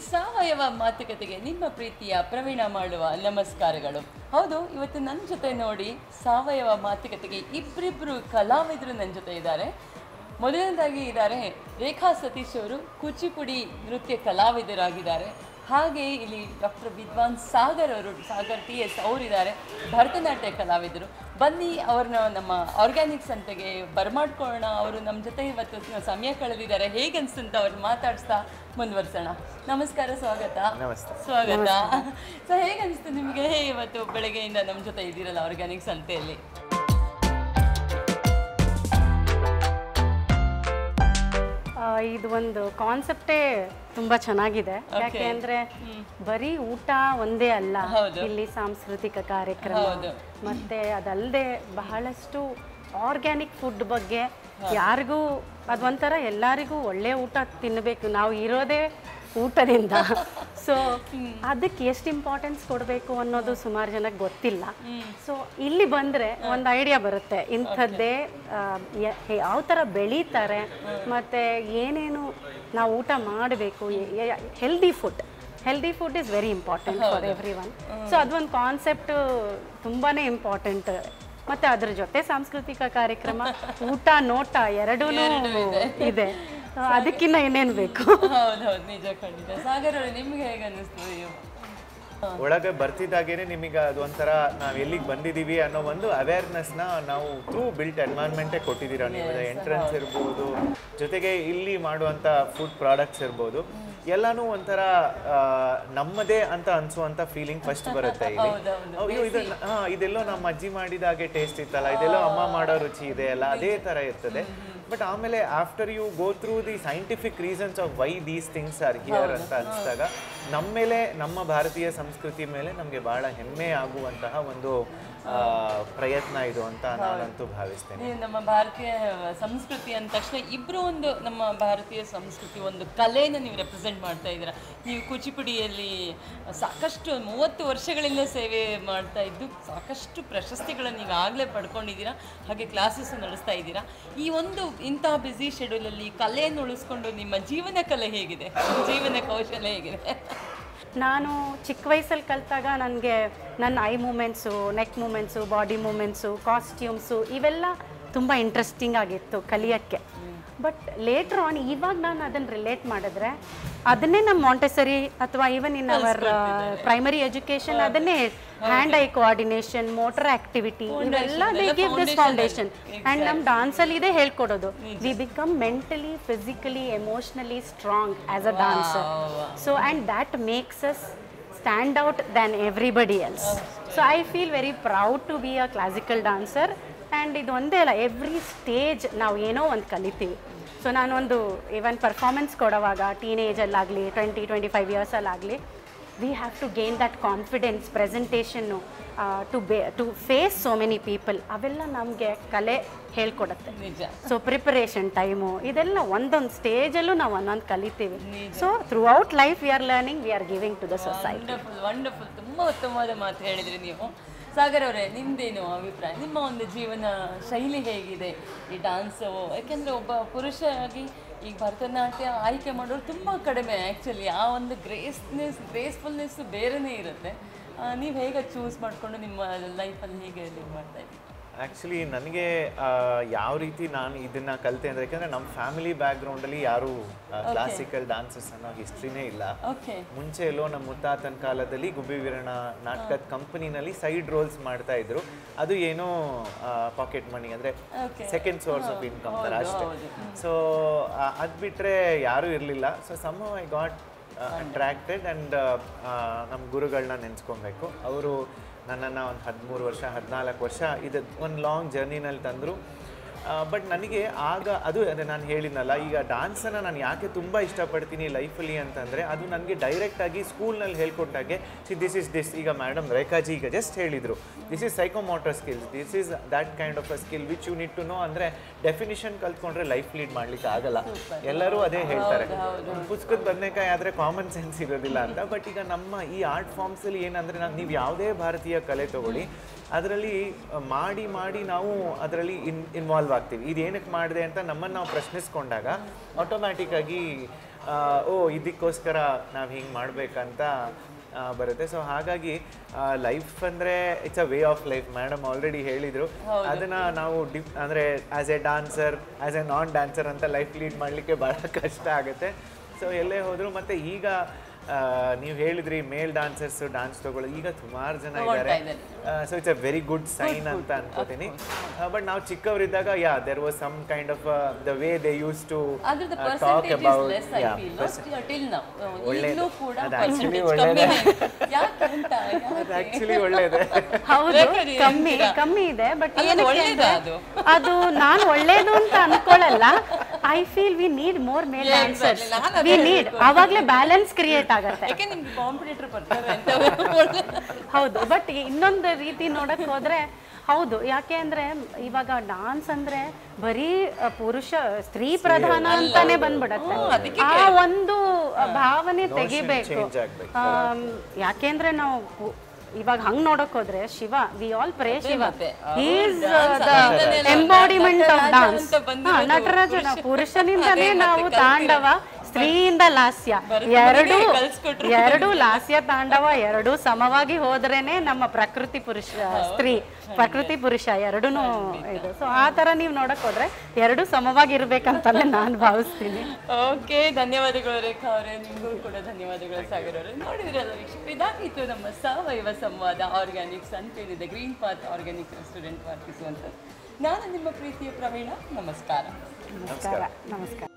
ಸಾವಯವ ಮಾತುಕತೆಗೆ ನಿಮ್ಮ ಪ್ರೀತಿಯ ಪ್ರವೀಣ ಮಾಡುವ ನಮಸ್ಕಾರಗಳು ಹೌದು ಇವತ್ತು ನನ್ನ ಜೊತೆ ನೋಡಿ ಸಾವಯವ ಮಾತುಕತೆಗೆ ಇಬ್ಬರಿಬ್ಬರು ಕಲಾವಿದರು ನನ್ನ ಜೊತೆ ಇದ್ದಾರೆ ಮೊದಲನೇದಾಗಿ ಇದ್ದಾರೆ ರೇಖಾ ಸತೀಶ್ ಅವರು ಕೂಚಿಪುಡಿ ನೃತ್ಯ ಕಲಾವಿದರಾಗಿದ್ದಾರೆ ಹಾಗೆ ಇಲ್ಲಿ ಡಾಕ್ಟರ್ ವಿದ್ವಾನ್ ಸಾಗರ್ ಅವರು ಸಾಗರ್ ಟಿ ಎಸ್ ಅವರಿದ್ದಾರೆ ಭರತನಾಟ್ಯ ಕಲಾವಿದರು ಬನ್ನಿ ಅವ್ರನ್ನ ನಮ್ಮ ಆರ್ಗ್ಯಾನಿಕ್ ಸಂತೆಗೆ ಬರಮಾಡ್ಕೊಳ್ಳೋಣ ಅವರು ನಮ್ಮ ಜೊತೆ ಇವತ್ತು ಸಮಯ ಕಳೆದಿದ್ದಾರೆ ಹೇಗೆ ಅನ್ಸ್ತಂತ ಅವ್ರನ್ನ ಮಾತಾಡಿಸ್ತಾ ಮುಂದುವರ್ಸೋಣ ನಮಸ್ಕಾರ ಸ್ವಾಗತ ನಮಸ್ತೆ ಸ್ವಾಗತ ಸೊ ಹೇಗೆ ಅನಿಸ್ತು ನಿಮಗೆ ಇವತ್ತು ಬೆಳಗ್ಗೆಯಿಂದ ನಮ್ಮ ಜೊತೆ ಇದ್ದೀರಲ್ಲ ಆರ್ಗ್ಯಾನಿಕ್ ಸಂತೆಯಲ್ಲಿ ಆ, ಇದು ಒಂದು ಕಾನ್ಸೆಪ್ಟೇ ತುಂಬಾ ಚೆನ್ನಾಗಿದೆ ಯಾಕೆ ಅಂದ್ರೆ ಬರೀ ಊಟ ಒಂದೇ ಅಲ್ಲ ಹೌದು. ಇಲ್ಲಿ ಸಾಂಸ್ಕೃತಿಕ ಕಾರ್ಯಕ್ರಮ ಹೌದು. ಮತ್ತೆ ಅದಲ್ಲದೆ ಬಹಳಷ್ಟು ಆರ್ಗ್ಯಾನಿಕ್ ಫುಡ್ ಬಗ್ಗೆ ಯಾರಿಗೂ ಅದೊಂಥರ ಎಲ್ಲರಿಗೂ ಒಳ್ಳೆ ಊಟ ತಿನ್ನಬೇಕು ನಾವು ಇರೋದೇ ಊಟದಿಂದ ಸೊ ಅದಕ್ಕೆ ಎಷ್ಟು ಇಂಪಾರ್ಟೆನ್ಸ್ ಕೊಡಬೇಕು ಅನ್ನೋದು ಸುಮಾರು ಜನಕ್ಕೆ ಗೊತ್ತಿಲ್ಲ ಸೊ ಇಲ್ಲಿ ಬಂದರೆ ಒಂದು ಐಡಿಯಾ ಬರುತ್ತೆ ಇಂಥದ್ದೇ ಯಾವ ಥರ ಬೆಳೀತಾರೆ ಮತ್ತು ಏನೇನು ನಾವು ಊಟ ಮಾಡಬೇಕು healthy food healthy food is very important for everyone so ಅದೊಂದು ಕಾನ್ಸೆಪ್ಟ್ ತುಂಬಾ ಇಂಪಾರ್ಟೆಂಟ್ ಮತ್ತು ಅದ್ರ ಜೊತೆ ಸಾಂಸ್ಕೃತಿಕ ಕಾರ್ಯಕ್ರಮ ಊಟ ನೋಟ ಎರಡೂ ಇದೆ So ಅದಕ್ಕಿನ್ನ ಏನೇನು ಬೇಕು ಹೌದು ಹೌದು ನಿಜ ಖಂಡಿತ ಸಾಗರ್ ಅವರು ನಿಮ್ಗೆ ಹೇಗೆ ಅನ್ನಿಸ್ತು ಅಯ್ಯೋ ಒಳಗೆ ಬರ್ತಿದ್ದಾಗೇನೆ ನಿಮಗೆ ಅದೊಂಥರ ನಾವು ಎಲ್ಲಿಗೆ ಬಂದಿದ್ದೀವಿ ಅನ್ನೋ ಒಂದು ಅವೇರ್ನೆಸ್ನ ನಾವು ಥ್ರೂ ಬಿಲ್ಟ್ ಎನ್ವೈರ್ಮೆಂಟೇ ಕೊಟ್ಟಿದ್ದೀರಾ ನೀವು ಎಂಟ್ರೆನ್ಸ್ ಇರ್ಬೋದು ಜೊತೆಗೆ ಇಲ್ಲಿ ಮಾಡುವಂಥ ಫುಡ್ ಪ್ರಾಡಕ್ಟ್ಸ್ ಇರ್ಬೋದು ಎಲ್ಲಾನು ಒಂಥರ ಆ, ನಮ್ಮದೇ ಅಂತ ಅನ್ಸುವಂಥ ಫೀಲಿಂಗ್ ಫಸ್ಟ್ ಬರುತ್ತೆ ಇಲ್ಲಿ ಅಯ್ಯೋ ಇದು ಹಾ ಇದೆಲ್ಲೋ ನಮ್ಮ ಅಜ್ಜಿ ಮಾಡಿದಾಗೆ ಟೇಸ್ಟ್ ಇತ್ತಲ್ಲ ಇದೆಲ್ಲೋ ಅಮ್ಮ ಮಾಡೋ ರುಚಿ ಇದೆ ಅಲ್ಲ ಅದೇ ಥರ ಇರ್ತದೆ ಬಟ್ ಆಮೇಲೆ after you go through the scientific reasons of why these things are here ಅಂತ ಅನಿಸಿದಾಗ ನಮ್ಮ ಮೇಲೆ ನಮ್ಮ ಭಾರತೀಯ ಸಂಸ್ಕೃತಿ ಮೇಲೆ ನಮಗೆ ಬಹಳ ಹೆಮ್ಮೆ ಆಗುವಂತಹ ಒಂದು ಆ, ಪ್ರಯತ್ನ ಇದು ಅಂತ ನಾನಂತೂ ಭಾವಿಸ್ತೇನೆ ನೀವು ನಮ್ಮ ಭಾರತೀಯ ಸಂಸ್ಕೃತಿ ಅಂದ ತಕ್ಷಣ ಇಬ್ಬರು ಒಂದು ನಮ್ಮ ಭಾರತೀಯ ಸಂಸ್ಕೃತಿ ಒಂದು ಕಲೆನ ನೀವು ರೆಪ್ರೆಸೆಂಟ್ ಮಾಡ್ತಾ ಇದ್ದೀರಾ ನೀವು ಕೂಚಿಪುಡಿಯಲ್ಲಿ ಸಾಕಷ್ಟು ಮೂವತ್ತು ವರ್ಷಗಳಿಂದ ಸೇವೆ ಮಾಡ್ತಾ ಇದ್ದು ಸಾಕಷ್ಟು ಪ್ರಶಸ್ತಿಗಳನ್ನು ಈಗಾಗಲೇ ಪಡ್ಕೊಂಡಿದ್ದೀರಾ ಹಾಗೆ ಕ್ಲಾಸಸ್ ನಡೆಸ್ತಾ ಇದ್ದೀರಾ ಈ ಒಂದು ಇಂತಹ ಬ್ಯುಸಿ ಶೆಡ್ಯೂಲಲ್ಲಿ ಕಲೆಯನ್ನು ಉಳಿಸ್ಕೊಂಡು ನಿಮ್ಮ ಜೀವನ ಕಲೆ ಹೇಗಿದೆ ಜೀವನ ಕೌಶಲ್ಯ ಹೇಗಿದೆ ನಾನು ಚಿಕ್ಕ ವಯಸ್ಸಲ್ಲಿ ಕಲಿತಾಗ ನನಗೆ ನನ್ನ eye movements neck movements body movements costumes ಇವೆಲ್ಲ ತುಂಬ ಇಂಟ್ರೆಸ್ಟಿಂಗ್ ಆಗಿತ್ತು ಕಲಿಯೋಕ್ಕೆ ಬಟ್ ಲೇಟ್ರ್ ಆನ್ ಇವಾಗ ನಾನು ಅದನ್ನು ರಿಲೇಟ್ ಮಾಡಿದ್ರೆ ಅದನ್ನೇ ನಮ್ಮ ಮಾಂಟೆಸರಿ ಅಥವಾ even in our primary education ಅದನ್ನೇ hand eye coordination motor activity ಇವೆಲ್ಲ they give this foundation and ನಮ್ಮ ಡಾನ್ಸಲ್ಲಿ ಇದೇ ಹೇಳ್ಕೊಡೋದು we become mentally physically emotionally strong as a dancer so and that makes us stand out than everybody else. So I feel very proud to be a classical dancer and ಇದು ಒಂದೇ ಅಲ್ಲ every stage ನಾವು ಏನೋ ಒಂದು ಕಲಿತೀವಿ so ನಾನೊಂದು even performance ಕೊಡುವಾಗ ಟೀನೇಜಲ್ಲಾಗಲಿ ಟ್ವೆಂಟಿ ಟ್ವೆಂಟಿ ಫೈವ್ ಇಯರ್ಸಲ್ಲಾಗಲಿ we have to gain that confidence ಪ್ರೆಸೆಂಟೇಷನ್ನು to be to face so many people ಅವೆಲ್ಲ ನಮಗೆ ಕಲೆ ಹೇಳ್ಕೊಡುತ್ತೆ ನಿಜ ಸೊ ಪ್ರಿಪರೇಷನ್ ಟೈಮು ಇದೆಲ್ಲ ಒಂದೊಂದು ಸ್ಟೇಜಲ್ಲೂ ನಾವು ಒಂದೊಂದು ಕಲಿತೀವಿ so throughout life we are learning we are giving to the society wonderful wonderful ತುಂಬ ಉತ್ತಮವಾದ ಮಾತು ಹೇಳಿದ್ರಿ ನೀವು ಸಾಗರ್ ಅವರೇ ನಿಮ್ದೇನು ಅಭಿಪ್ರಾಯ ನಿಮ್ಮ ಒಂದು ಜೀವನ ಶೈಲಿ ಹೇಗಿದೆ ಈ ಡಾನ್ಸು ಯಾಕೆಂದರೆ ಒಬ್ಬ ಪುರುಷರಾಗಿ ಈಗ ಭರತನಾಟ್ಯ ಆಯ್ಕೆ ಮಾಡೋರು ತುಂಬ ಕಡಿಮೆ ಆ್ಯಕ್ಚುಲಿ ಆ ಒಂದು ಗ್ರೇಸ್ನೆಸ್ ಗ್ರೇಸ್ಫುಲ್ನೆಸ್ ಬೇರೆನೇ ಇರುತ್ತೆ ನೀವು ಹೇಗೆ ಚೂಸ್ ಮಾಡಿಕೊಂಡು ನಿಮ್ಮ ಲೈಫಲ್ಲಿ ಹೇಗೆ live ಮಾಡ್ತಾ ಇದ್ದೀರಿ ಆ್ಯಕ್ಚುಲಿ ನನಗೆ ಯಾವ ರೀತಿ ನಾನು ಇದನ್ನ ಕಲಿತೆ ಅಂದರೆ ಯಾಕಂದರೆ ನಮ್ಮ ಫ್ಯಾಮಿಲಿ ಬ್ಯಾಕ್ಗ್ರೌಂಡಲ್ಲಿ ಯಾರೂ ಕ್ಲಾಸಿಕಲ್ ಡಾನ್ಸಸ್ ಅನ್ನೋ ಹಿಸ್ಟ್ರಿನೇ ಇಲ್ಲ ಓಕೆ ಮುಂಚೆ ಎಲ್ಲೋ ನಮ್ಮ ಮುತ್ತಾತನ ಕಾಲದಲ್ಲಿ ಗುಬ್ಬಿ ವೀರಣ್ಣ ನಾಟಕದ ಕಂಪನಿನಲ್ಲಿ ಸೈಡ್ ರೋಲ್ಸ್ ಮಾಡ್ತಾ ಇದ್ರು ಅದು ಏನೋ ಪಾಕೆಟ್ ಮನಿ ಅಂದರೆ Okay. Second source of income ಥರ ಅಷ್ಟೇ ಸೊ ಅದು ಬಿಟ್ಟರೆ ಯಾರೂ ಇರಲಿಲ್ಲ so some I got attracted and ನಮ್ಮ ಗುರುಗಳನ್ನ ನೆನೆಸ್ಕೊಬೇಕು ಅವರು ನನ್ನನ್ನು ಒಂದು ಹದಿಮೂರು ವರ್ಷ ಹದಿನಾಲ್ಕು ವರ್ಷ ಇದು ಒಂದು ಲಾಂಗ್ ಜರ್ನಿನಲ್ಲಿ ತಂದರು ಬಟ್ ನನಗೆ ಆಗ ಅದು ಅದೇ ನಾನು ಹೇಳಿದ್ನಲ್ಲ ಈಗ ಡಾನ್ಸನ್ನು ನಾನು ಯಾಕೆ ತುಂಬ ಇಷ್ಟಪಡ್ತೀನಿ ಲೈಫಲ್ಲಿ ಅಂತಂದರೆ ಅದು ನನಗೆ ಡೈರೆಕ್ಟಾಗಿ ಸ್ಕೂಲ್ನಲ್ಲಿ ಹೇಳ್ಕೊಟ್ಟಾಗೆ ಸಿ ದಿಸ್ ಇಸ್ ದಿಸ್ ಈಗ ಮೇಡಮ್ ರೇಖಾಜಿ ಈಗ ಜಸ್ಟ್ ಹೇಳಿದರು this is psychomotor skills this is that kind of a skill which you need to know ಅಂದರೆ ಡೆಫಿನಿಷನ್ ಕಲ್ತ್ಕೊಂಡ್ರೆ ಲೈಫ್ ಲೀಡ್ ಮಾಡ್ಲಿಕ್ಕೆ ಆಗಲ್ಲ ಎಲ್ಲರೂ ಅದೇ ಹೇಳ್ತಾರೆ ಪುಸ್ತಕದ ಬದನೆಕಾಯಿ ಆದರೆ ಕಾಮನ್ ಸೆನ್ಸ್ ಇರೋದಿಲ್ಲ ಅಂತ ಬಟ್ ಈಗ ನಮ್ಮ ಈ ಆರ್ಟ್ ಫಾರ್ಮ್ಸಲ್ಲಿ ಏನಂದರೆ ನಾನು ನೀವು ಯಾವುದೇ ಭಾರತೀಯ ಕಲೆ ತಗೊಳ್ಳಿ ಅದರಲ್ಲಿ ಮಾಡಿ ಮಾಡಿ ನಾವು ಅದರಲ್ಲಿ ಇನ್ ಇನ್ವಾಲ್ವ್ ಆಗ್ತೀವಿ ಇದು ಏನಕ್ಕೆ ಮಾಡಿದೆ ಅಂತ ನಮ್ಮನ್ನು ನಾವು ಪ್ರಶ್ನಿಸ್ಕೊಂಡಾಗ ಆಟೋಮ್ಯಾಟಿಕ್ಕಾಗಿ ಓ ಇದಕ್ಕೋಸ್ಕರ ನಾವು ಹಿಂಗೆ ಮಾಡಬೇಕಂತ ಬರುತ್ತೆ ಸೊ ಹಾಗಾಗಿ ಲೈಫ್ ಅಂದರೆ it's a way of life madam already ಹೇಳಿದರು ಅದನ್ನ ನಾವು ಡಿಪ್ ಅಂದರೆ as a dancer as a non dancer ಅಂತ ಲೈಫ್ ಲೀಡ್ ಮಾಡಲಿಕ್ಕೆ ಭಾಳ ಕಷ್ಟ ಆಗುತ್ತೆ ಸೊ ಎಲ್ಲೇ ಹೋದ್ರು ಮತ್ತೆ ಈಗ ನೀವು ಹೇಳಿದ್ರಿ ಮೇಲ್ ಡಾನ್ಸರ್ಸ್ ಡಾನ್ಸ್ ತಗೊಳ್ಳೋ ಈಗ ಸುಮಾರು ಜನ ಇದ್ದಾರೆ so it's a very good sign ಅಂತ ಅನ್ಕೋತೀನಿ ಬಟ್ ನಾವು ಚಿಕ್ಕವರಿದ್ದಾಗ yeah there was some kind of the way they use to ಅದ್ರದ್ದು talk percentage is about less I feel till now ಒಳ್ಳೇದು. ಈಗಲೂ ಕೂಡ ಅದು actually ಪರ್ಸೆಂಟೇಜ್ ಕಮ್ಮಿ ಯಾಕೆ ಅಂತ ಅದು ಆಕ್ಚುಲಿ ಒಳ್ಳೇದೇ ಹೌದು ಬೇಕಾದ್ರೆ ಕಮ್ಮಿ ಹೇಳ್ತೀರಾ? ಕಮ್ಮಿ ಇದೆ ಬಟ್ ಅಲ್ಲ, ಅದು ಒಳ್ಳೇದಾ ಅದು? ಅದು ನಾನು ಒಳ್ಳೇದು ಅಂತ ಅನ್ಕೊಳ್ಳಲ್ಲ I feel we need more male Yeah, dancers exactly. ನಾನು ವಿ ಅದೇ ನೀಡ್ ಅವಾಗ್ಲೇ ಬ್ಯಾಲೆನ್ಸ್ ಕ್ರಿಯೇಟ್ ಆಗತ್ತೆ ಯಾಕೆ ನಿಮ್ಗೆ ಕಾಂಪಿಟೇಟರ್ ಬರ್ತಾರೆ ಅಂತ ಒಳ್ಳೆ ಹೌದು ಬಟ್ ಇನ್ನೊಂದು ರೀತಿ ನೋಡಕ್ ಹೋದ್ರೆ ಹೌದು ಯಾಕೆ ಅಂದ್ರೆ ಇವಾಗ ಡಾನ್ಸ್ ಅಂದ್ರೆ ಬರೀ ಅ, ಪುರುಷ ಸ್ತ್ರೀ ಪ್ರಧಾನ ಅಂತಾನೆ ಬಂದ್ಬಿಡತ್ತೆ ಆ ಒಂದು ಅ, ಭಾವನೆ ತೆಗಿಬೇಕು change ಆಗ್ಬೇಕು. ಆಮ್, ಯಾಕೆಂದ್ರೆ ನಾವು ಪು- ಇವಾಗ ಹಂಗ್ ನೋಡಕ್ ಹೋದ್ರೆ Shiva we all pray Shiva ಮತ್ತೆ. ಈಸ್ dance ದ ಅದನ್ನೆಲ್ಲ ಎಂಬಾಡಿಮೆಂಟ್ ಆಫ್ ನಟರಾಜ ಡಾನ್ಸ್ ಅಂತ ಬಂದಿರೋದು ನಟರಾಜ ಪುರುಷ. ಪುರುಷನಿಂದನೇ ಅದೇ ನಾವು ಮತ್ತೆ ತಾಂಡವ ಸ್ತ್ರೀಯಿಂದ ಲಾಸ್ಯ ಭರತ ಎರಡು ಮುನಿಗೆ ಕಲ್ಸ್ಕೊಟ್ರು. ಎರಡು ಲಾಸ್ಯ ತಾಂಡವ ಎರಡು ಸಮವಾಗಿ ಹೋದ್ರೇನೆ ನಮ್ಮ ಪ್ರಕೃತಿ ಪುರುಷ ಸ್ತ್ರೀ ಪ್ರಕೃತಿ ಪುರುಷ ಎರಡೂ ಇದು ಸೊ ಆ ತರ ನೀವು ನೋಡಕ್ ಹೋದ್ರೆ ಎರಡು ಸಮವಾಗಿ ಇರ್ಬೇಕಂತಾನೆ ನಾನು ಭಾವಿಸ್ತೀನಿ ಓಕೆ ಧನ್ಯವಾದಗಳು ರೇಖಾ ಅವರೇ ನಿಮಗೂ ಕೂಡ ಧನ್ಯವಾದಗಳು ಸಾಗರ್ ಅವರೇ ನೋಡಿದ್ರಲ್ಲ ವೀಕ್ಷಕರು ಇದಾಗಿತ್ತು ನಮ್ಮ ಸಾವಯವ ಸಂವಾದ ಆರ್ಗ್ಯಾನಿಕ್ಸ್ ಅಂತೇಳಿದೆ ಗ್ರೀನ್ ಪಾತ್ ಆರ್ಗ್ಯಾನಿಕ್ ರೆಸ್ಟೋರೆಂಟ್ ವರ್ತಿಸುವಂಥದ್ದು ನಾನು ನಿಮ್ಮ ಪ್ರೀತಿಯ ಪ್ರವೀಣ ನಮಸ್ಕಾರ ನಮಸ್ಕಾರ ನಮಸ್ಕಾರ